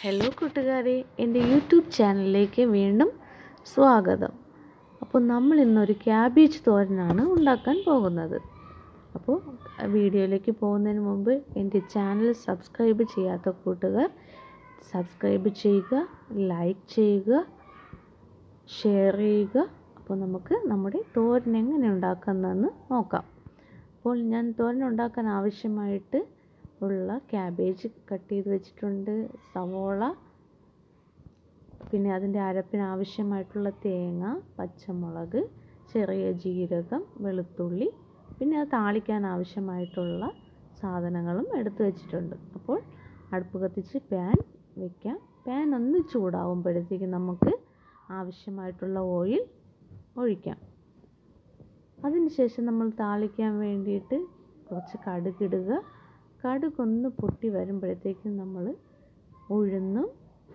hello കൂട്ടുകാരെ എൻ്റെ YouTube ചാനലിലേക്ക് വീണ്ടും സ്വാഗതം അപ്പോൾ നമ്മൾ ഇന്നൊരു ക്യാബേജ് തോരനാണ് ഉണ്ടാക്കാൻ പോകുന്നത് അപ്പോൾ വീഡിയോയിലേക്ക് പോകുന്നതിന് മുമ്പ് എൻ്റെ ചാനൽ സബ്സ്ക്രൈബ് ചെയ്യാത്ത കൂട്ടുകാർ സബ്സ്ക്രൈബ് ചെയ്യുക ലൈക്ക് ചെയ്യുക ഷെയർ ചെയ്യുക അപ്പോൾ നമുക്ക് നമ്മുടെ തോരൻ എങ്ങനെ ഉണ്ടാക്കുന്നതെന്ന് നോക്കാം അപ്പോൾ ഞാൻ തോരൻ ഉണ്ടാക്കാൻ ആവശ്യമായിട്ട് ഉള്ള ക്യാബേജ് കട്ട് ചെയ്ത് വെച്ചിട്ടുണ്ട് സവോള പിന്നെ അതിൻ്റെ അരപ്പിന് ആവശ്യമായിട്ടുള്ള തേങ്ങ പച്ചമുളക് ചെറിയ ജീരകം വെളുത്തുള്ളി പിന്നെ അത് താളിക്കാൻ ആവശ്യമായിട്ടുള്ള സാധനങ്ങളും എടുത്തു വെച്ചിട്ടുണ്ട് അപ്പോൾ അടുപ്പ് കത്തിച്ച് പാൻ വയ്ക്കാം പാൻ ഒന്ന് ചൂടാവുമ്പോഴത്തേക്ക് നമുക്ക് ആവശ്യമായിട്ടുള്ള ഓയിൽ ഒഴിക്കാം അതിനുശേഷം നമ്മൾ താളിക്കാൻ വേണ്ടിയിട്ട് കുറച്ച് കടുകിടുക കടുകൊന്ന് പൊട്ടി വരുമ്പോഴത്തേക്കും നമ്മൾ ഉഴുന്നും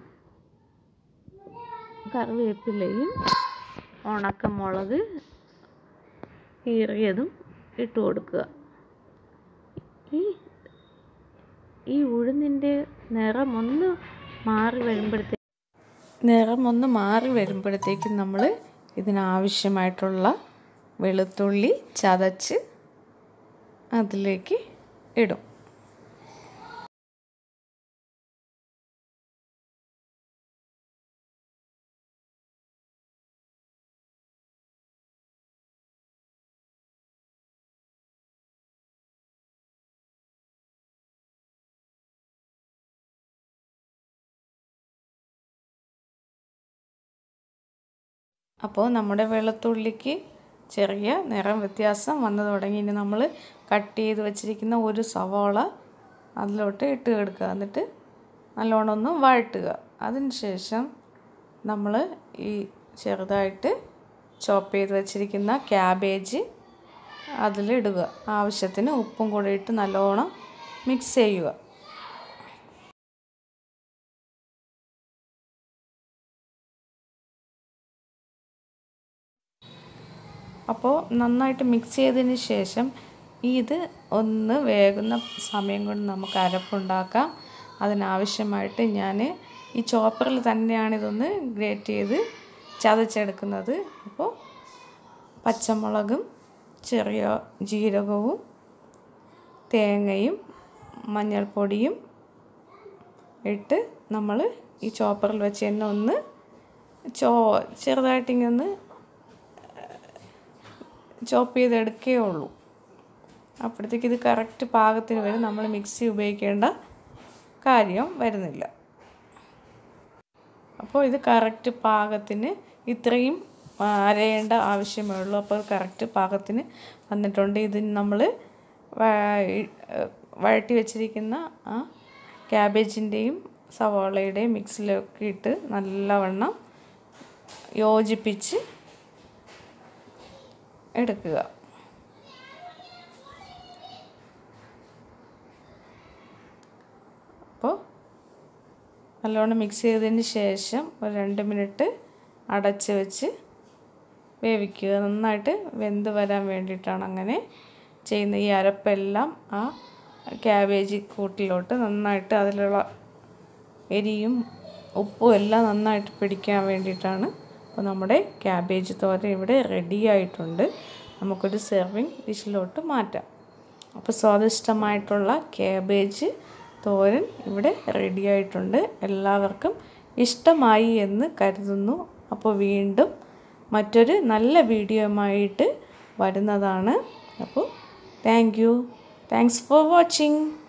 കറിവേപ്പിലയും ഉണക്കമുളക് കീറിയതും ഇട്ട് കൊടുക്കുക ഈ ഈ ഉഴുന്നിൻ്റെ നിറം ഒന്ന് മാറി വരുമ്പോഴത്തേക്ക് നിറം ഒന്ന് മാറി വരുമ്പോഴത്തേക്കും നമ്മൾ ഇതിനാവശ്യമായിട്ടുള്ള വെളുത്തുള്ളി ചതച്ച് അതിലേക്ക് ഇടും അപ്പോൾ നമ്മുടെ വെളുത്തുള്ളിക്ക് ചെറിയ നിറം വ്യത്യാസം വന്നു തുടങ്ങി ഇനി നമ്മൾ കട്ട് ചെയ്ത് വെച്ചിരിക്കുന്ന ഒരു സവാള അതിലോട്ട് ഇട്ട് കൊടുക്കുക എന്നിട്ട് നല്ലോണം ഒന്ന് വഴട്ടുക അതിനുശേഷം നമ്മൾ ഈ ചെറുതായിട്ട് ചോപ്പ് ചെയ്ത് വെച്ചിരിക്കുന്ന ക്യാബേജ് അതിലിടുക ആവശ്യത്തിന് ഉപ്പും കൂടി ഇട്ട് നല്ലോണം മിക്സ് ചെയ്യുക അപ്പോൾ നന്നായിട്ട് മിക്സ് ചെയ്തതിന് ശേഷം ഇത് ഒന്ന് വേകുന്ന സമയം കൊണ്ട് നമുക്ക് അരപ്പുണ്ടാക്കാം അതിനാവശ്യമായിട്ട് ഞാൻ ഈ ചോപ്പറിൽ തന്നെയാണ് ഇതൊന്ന് ഗ്രേറ്റ് ചെയ്ത് ചതച്ചെടുക്കുന്നത് അപ്പോൾ പച്ചമുളകും ചെറിയ ജീരകവും തേങ്ങയും മഞ്ഞൾപ്പൊടിയും ഇട്ട് നമ്മൾ ഈ ചോപ്പറിൽ വെച്ച് തന്നെ ഒന്ന് ചോ ചെറുതായിട്ടിങ്ങൊന്ന് ചോപ്പ് ചെയ്തെടുക്കേ ഉള്ളൂ അപ്പോഴത്തേക്ക് ഇത് കറക്റ്റ് പാകത്തിന് വരും നമ്മൾ മിക്സി ഉപയോഗിക്കേണ്ട കാര്യം വരുന്നില്ല അപ്പോൾ ഇത് കറക്റ്റ് പാകത്തിന് ഇത്രയും അരയേണ്ട ആവശ്യമേ ഉള്ളൂ അപ്പോൾ കറക്റ്റ് പാകത്തിന് വന്നിട്ടുണ്ട് ഇത് നമ്മൾ വഴട്ടി വെച്ചിരിക്കുന്ന ആ ക്യാബേജിൻ്റെയും സവാളയുടെയും മിക്സിലൊക്കെ ഇട്ട് നല്ലവണ്ണം യോജിപ്പിച്ച് എടുക്കുക അപ്പോൾ നല്ലോണം മിക്സ് ചെയ്തതിന് ശേഷം ഒരു രണ്ട് മിനിറ്റ് അടച്ച് വെച്ച് വേവിക്കുക നന്നായിട്ട് വെന്ത് വരാൻ വേണ്ടിയിട്ടാണ് അങ്ങനെ ചെയ്യുന്ന ഈ അരപ്പെല്ലാം ആ ക്യാബേജ് കൂട്ടിലോട്ട് നന്നായിട്ട് അതിലുള്ള എരിയും ഉപ്പും എല്ലാം നന്നായിട്ട് പിടിക്കാൻ വേണ്ടിയിട്ടാണ് അപ്പോൾ നമ്മുടെ ക്യാബേജ് തോരൻ ഇവിടെ റെഡി ആയിട്ടുണ്ട് നമുക്കൊരു സെർവിങ് ഡിഷിലോട്ട് മാറ്റാം അപ്പോൾ സ്വാദിഷ്ടമായിട്ടുള്ള ക്യാബേജ് തോരൻ ഇവിടെ റെഡി ആയിട്ടുണ്ട് എല്ലാവർക്കും ഇഷ്ടമായി എന്ന് കരുതുന്നു അപ്പോൾ വീണ്ടും മറ്റൊരു നല്ല വീഡിയോയുമായിട്ട് വരുന്നതാണ് അപ്പോൾ thank you thanks for watching